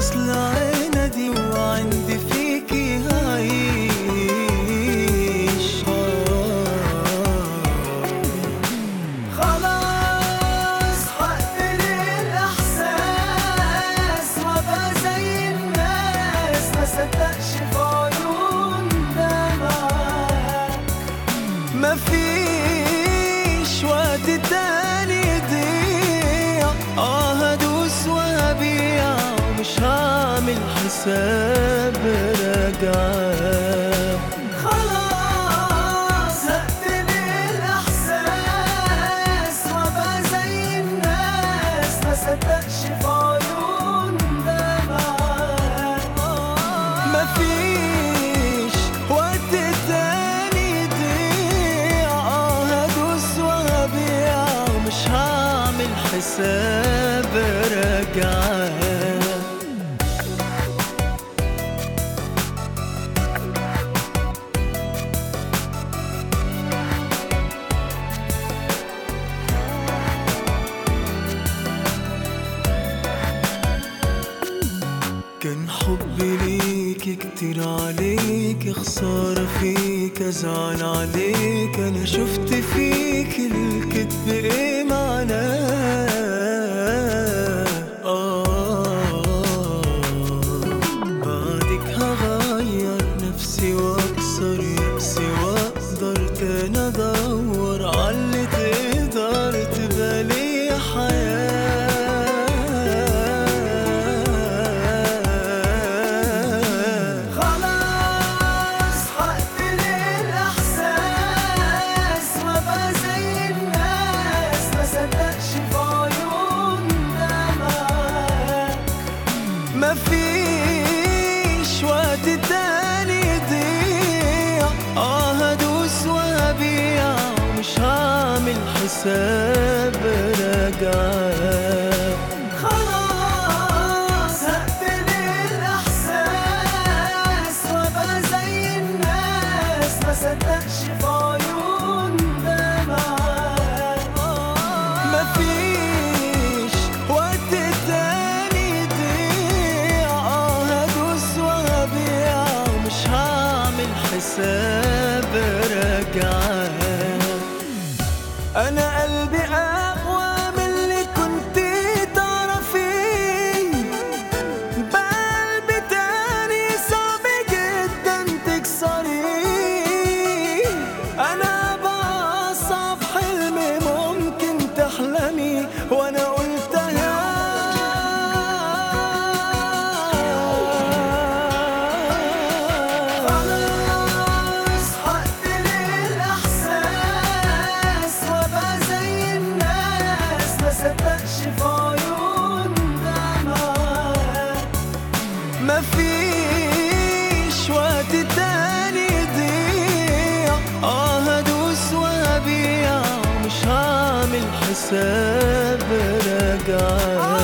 اصل عندي وعندي فيكي هعيش خلاص هقتل الاحساس وابقى زي الناس ما صدقش في عيون دمعك مفيش وقت تاني يضيع اه هدوس وهبيع مش هعمل حساب رجعة خلاص هقتل الاحساس وابقى زي الناس ما صدقش في عيون دمعك مفيش وقت تاني يضيع اه هدوس وهبيع مش هعمل حساب رجعة كان حبي ليك كتير عليك خسارة فيك أزعل عليك أنا شفت فيك الكذب إيه معناه آه بعدك هغير نفسي وأكسر يأسي وأقدر تاني أدور عاللي تقدر تبقى لي حياة خلاص هقتل الإحساس وأبقى زي الناس ما صدقش في عيون دمعك مفيش وقت تاني يضيع اه هدوس وهبيع مش هعمل حساب رجعة خلاص هقتل الإحساس وأبقى زي الناس ما صدقش في عيون دمعك مفيش وقت تاني يضيع اه هدوس وهبيع مش هعمل حساب رجعة انا قلبي اقوى من اللي كنت تعرفيه بقلبي تاني صعب جدا تكسريه انا بأصعب حلم ممكن تحلمي وانا قلتها خلاص هقتل الإحساس وأبقى زي الناس ما صدقش في عيون دمعك مفيش وقت تاني يضيع اه هدوس وهبيع مش هعمل حساب رجعة